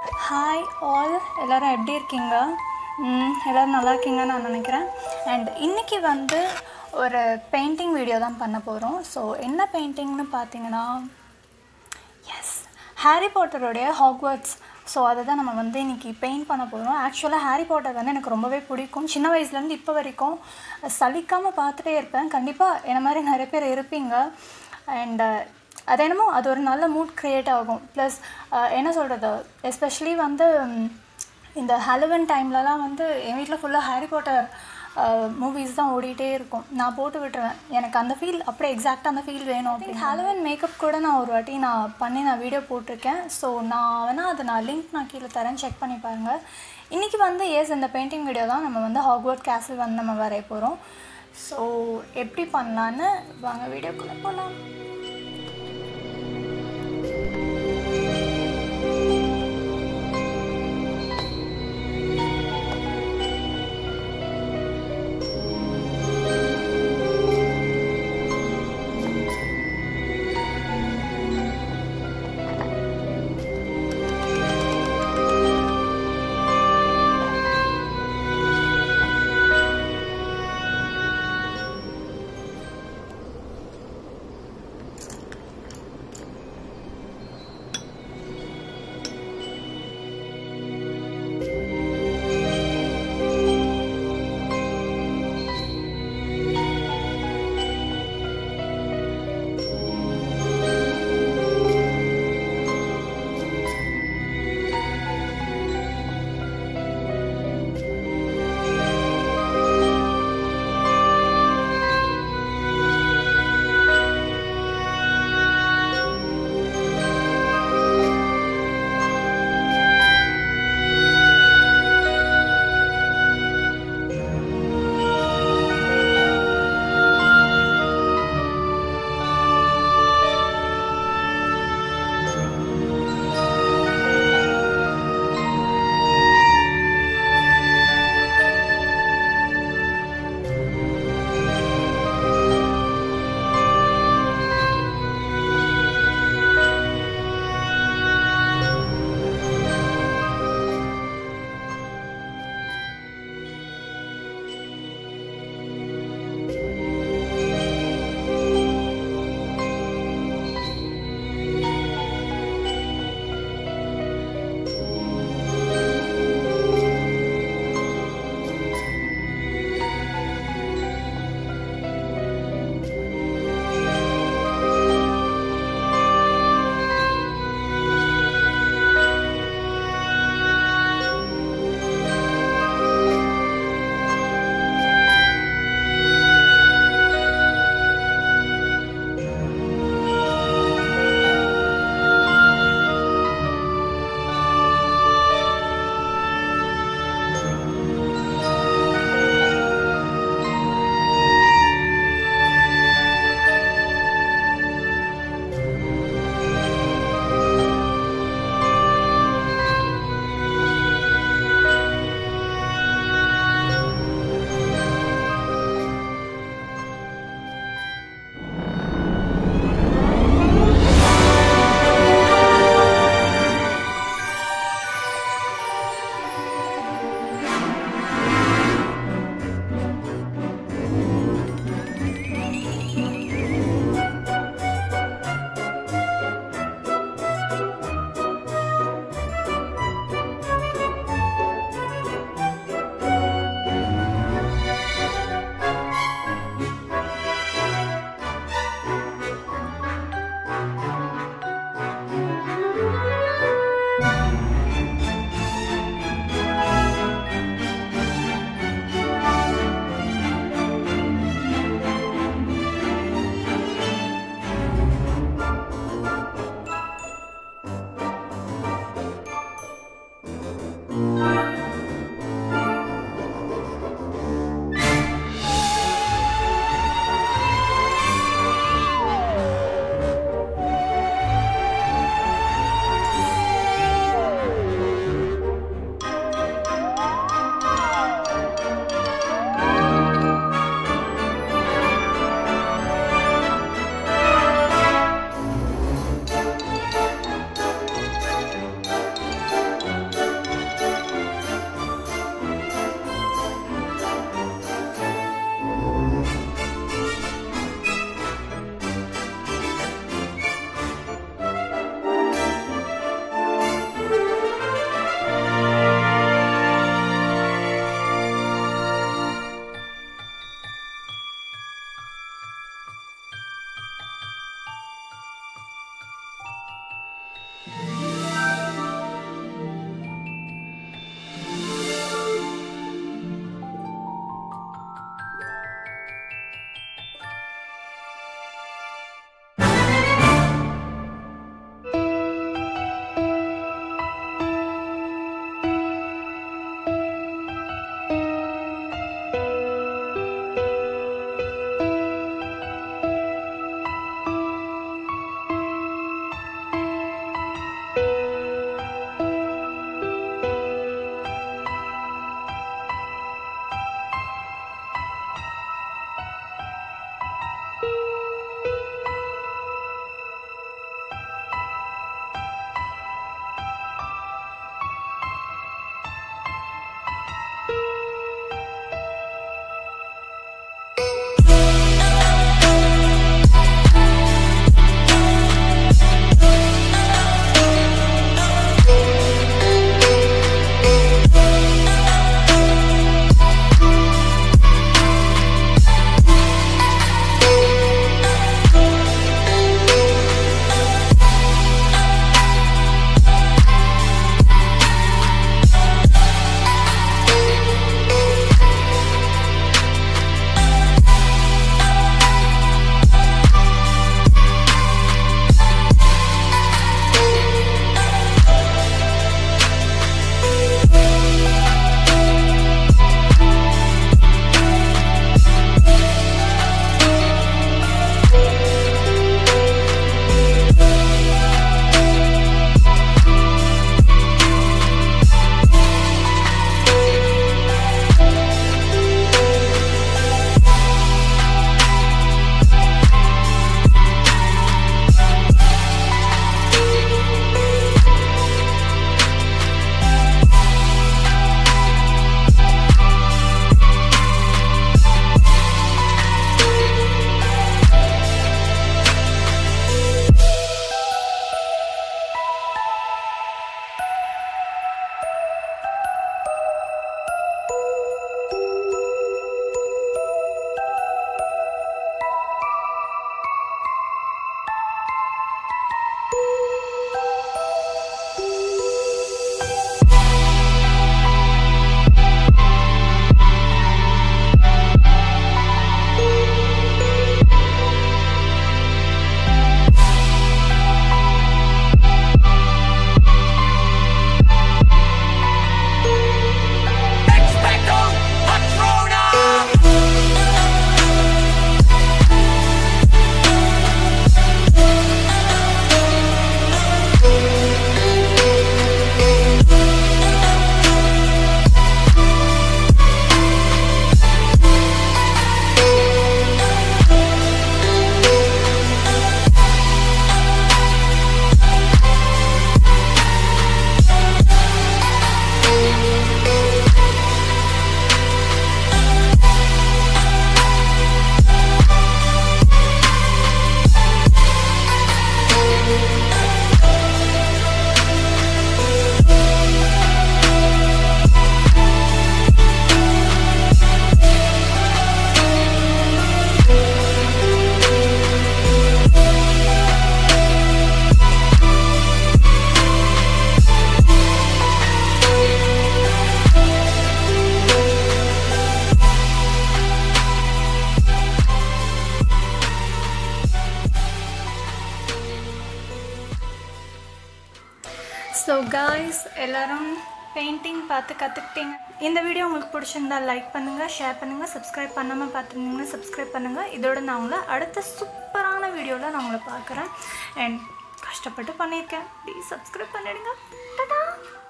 hi all எல்லோரும் எப்படி இருக்கீங்க ம், எல்லோரும் நல்லா இருக்கீங்கன்னு நான் நினைக்கிறேன் அண்ட் இன்றைக்கி வந்து ஒரு பெயிண்டிங் வீடியோ தான் பண்ண போகிறோம் ஸோ என்ன பெயிண்டிங்னு பார்த்தீங்கன்னா எஸ் ஹாரி பாட்டருடைய ஹாக்வர்ட்ஸ் ஸோ அதை தான் நம்ம வந்து இன்றைக்கி பெயிண்ட் பண்ண போகிறோம் ஆக்சுவலாக ஹாரி பாட்டர் வந்து எனக்கு ரொம்பவே பிடிக்கும் சின்ன வயசுலேருந்து இப்போ வரைக்கும் சலிக்காமல் பார்த்துட்டே இருப்பேன் கண்டிப்பாக என்ன மாதிரி நிறைய பேர் இருப்பீங்க அண்ட் அது என்னமோ அது ஒரு நல்ல மூட் க்ரியேட் ஆகும் ப்ளஸ் என்ன சொல்கிறது எஸ்பெஷலி வந்து ம், இந்த ஹலோவன் டைம்லலாம் வந்து என் வீட்டில் ஃபுல்லாக ஹாரி பாட்டர் மூவிஸ் தான் ஓடிட்டே இருக்கும் நான் போட்டு விட்டுருவேன் எனக்கு அந்த ஃபீல் அப்படியே எக்ஸாக்டாக அந்த ஃபீல் வேணும் அப்படி ஹாலோவன் மேக்கப் கூட நான் ஒரு வாட்டி நான் பண்ணி நான் வீடியோ போட்டிருக்கேன் ஸோ நான் வேணால் அதை நான் லிங்க் நான் கீழே தரேன் செக் பண்ணி பாருங்கள் இன்றைக்கி வந்து எஸ் இந்த பெயிண்டிங் வீடியோ தான் நம்ம வந்து ஹாக்வர்ட் கேசல் வந்து நம்ம வரைய போகிறோம் ஸோ எப்படி பண்ணலான்னு வாங்க வீடியோக்குள்ளே போகலாம் ஸோ காய்ஸ் எல்லாரும் பெயிண்டிங் பார்த்து கற்றுக்கிட்டீங்க இந்த வீடியோ உங்களுக்கு பிடிச்சிருந்தா லைக் பண்ணுங்கள் ஷேர் பண்ணுங்கள் சப்ஸ்கிரைப் பண்ணாமல் பார்த்துருந்தீங்கன்னா சப்ஸ்கிரைப் பண்ணுங்கள் இதோட நான் உங்களை அடுத்த சூப்பரான வீடியோவில் நான் உங்களை பார்க்குறேன் அண்ட் கஷ்டப்பட்டு பண்ணியிருக்கேன் ப்ளீஸ் சப்ஸ்கிரைப் பண்ணிடுங்க டாடா